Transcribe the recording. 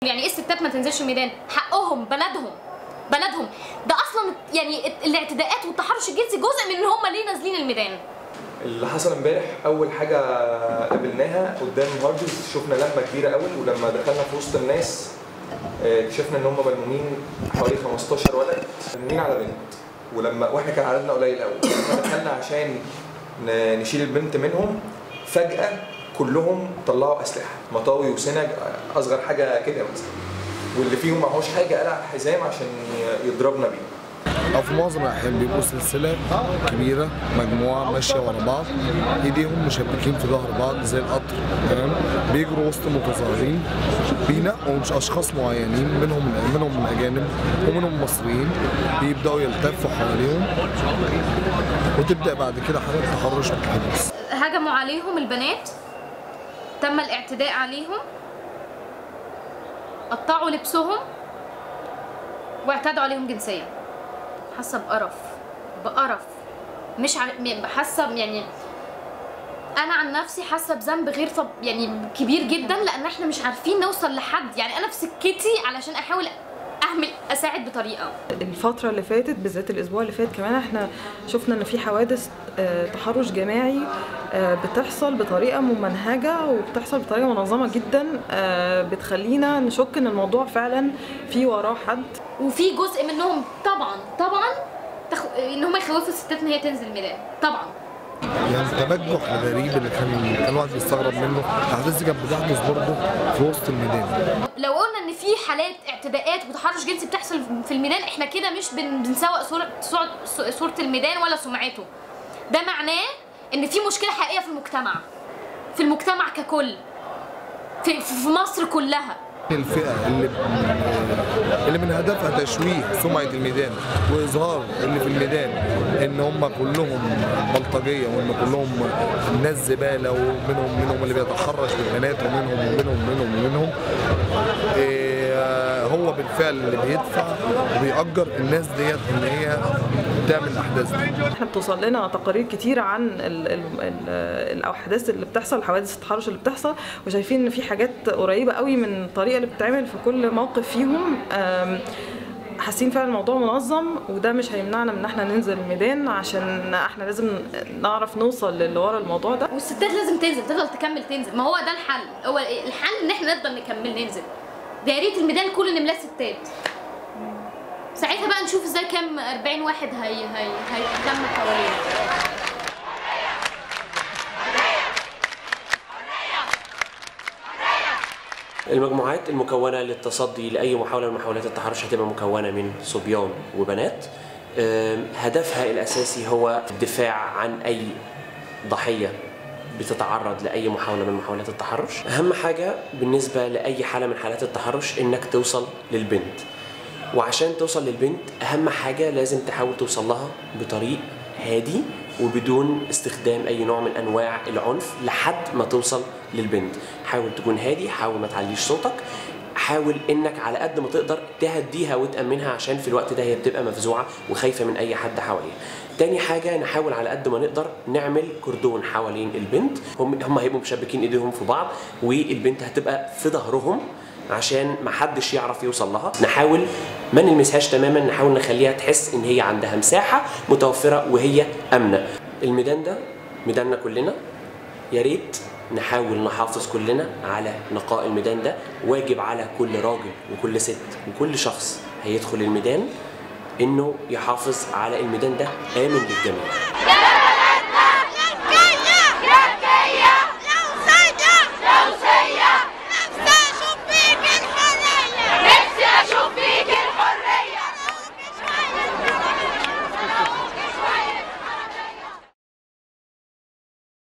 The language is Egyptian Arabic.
يعني ايه الستات ما تنزلش الميدان حقهم بلدهم بلدهم ده اصلا يعني الاعتداءات والتحرش الجنسي جزء من ان هم ليه نازلين الميدان اللي حصل امبارح اول حاجه قابلناها قدام هاردز شفنا لمه كبيره قوي ولما دخلنا في وسط الناس آه، اكتشفنا ان هم ملمومين حوالي 15 ولد ملمومين على بنت ولما واحنا كان عددنا قليل قوي لما دخلنا عشان ن- نشيل البنت منهم فجاه كلهم طلعوا اسلحه مطاوي وسنج آه، اصغر حاجه كده مثلا واللي فيهم معهوش حاجه قلع حزام عشان ي- يضربنا بيه أو في معظم الأحيان بيبقوا سلسلة كبيرة مجموعة ماشية ورا بعض إيديهم مشبكين في ظهر بعض زي القطر تمام بيجروا وسط متظاهرين بينقوا مش أشخاص معينين منهم منهم من أجانب ومنهم مصريين بيبدأوا يلتفوا حواليهم وتبدأ بعد كده حالة تحرش بالحدث هجموا عليهم البنات تم الاعتداء عليهم قطعوا لبسهم واعتدوا عليهم جنسيا حاسه بقرف بقرف مش ع... م- حاسه يعني انا عن نفسي حاسه بذنب غير طب يعني كبير جدا لان احنا مش عارفين نوصل لحد يعني انا في سكتي علشان احاول اعمل اساعد بطريقه الفترة اللي فاتت بالذات الأسبوع اللي فات كمان احنا شفنا إن في حوادث آه، تحرش جماعي آه، بتحصل بطريقة ممنهجة وبتحصل بطريقة منظمة جدا آه، بتخلينا نشك إن الموضوع فعلا في وراه حد وفي جزء منهم طبعا طبعا تخ... ان هم يخوفوا الستات ان هي تنزل الميدان طبعا يعني التبجح الغريب اللي كان كان الواحد بيستغرب منه الأحداث دي كانت بتحدث برضه في وسط الميدان لو قلنا ان في حالات اعتداءات وتحرش جنسي بتحصل في الميدان احنا كده مش بن- بنسوق صوره صورة- صوره الميدان ولا سمعته ده معناه ان في مشكله حقيقيه في المجتمع في المجتمع ككل في, في مصر كلها الفئة اللي اللي من هدفها تشويه سمعة الميدان وإظهار اللي في الميدان إن هم كلهم بلطجية وإن كلهم ناس زبالة ومنهم منهم اللي بيتحرش بالبنات ومنهم ومنهم ومنهم ومنهم إيه هو بالفعل اللي بيدفع وبيأجر الناس ديت إن هي تعمل الأحداث دي احنا بتوصل لنا تقارير كتيرة عن ال ال ال الأحداث اللي بتحصل حوادث التحرش اللي بتحصل وشايفين إن في حاجات قريبة قوي من الطريقة اللي بتتعمل في كل موقف فيهم آم، حاسين فعلا الموضوع منظم وده مش هيمنعنا من ان احنا ننزل الميدان عشان احنا لازم نعرف نوصل للي ورا الموضوع ده والستات لازم تنزل تفضل تكمل تنزل ما هو ده الحل هو الحل ان احنا نفضل نكمل ننزل ده يا ريت الميدان كله نملاه ستات ساعتها بقى نشوف ازاي كام 40 واحد هي هي هيتلم حوالينا المجموعات المكونة للتصدي لأي محاولة من محاولات التحرش هتبقى مكونة من صبيان وبنات أم، هدفها الأساسي هو الدفاع عن أي ضحية بتتعرض لأي محاولة من محاولات التحرش أهم حاجة بالنسبة لأي حالة من حالات التحرش إنك توصل للبنت وعشان توصل للبنت أهم حاجة لازم تحاول توصل لها بطريق هادي وبدون استخدام أي نوع من أنواع العنف لحد ما توصل للبنت حاول تكون هادي حاول ما تعليش صوتك حاول انك على قد ما تقدر تهديها وتأمنها عشان في الوقت ده هي بتبقى مفزوعة وخايفة من اي حد حواليها تاني حاجة نحاول على قد ما نقدر نعمل كردون حوالين البنت هم هم هيبقوا مشبكين ايديهم في بعض والبنت هتبقى في ظهرهم عشان ما حدش يعرف يوصل لها نحاول ما نلمسهاش تماما نحاول نخليها تحس ان هي عندها مساحة متوفرة وهي امنة الميدان ده ميداننا كلنا يا ريت نحاول نحافظ كلنا على نقاء الميدان ده واجب على كل راجل وكل ست وكل شخص هيدخل الميدان انه يحافظ على الميدان ده امن للجميع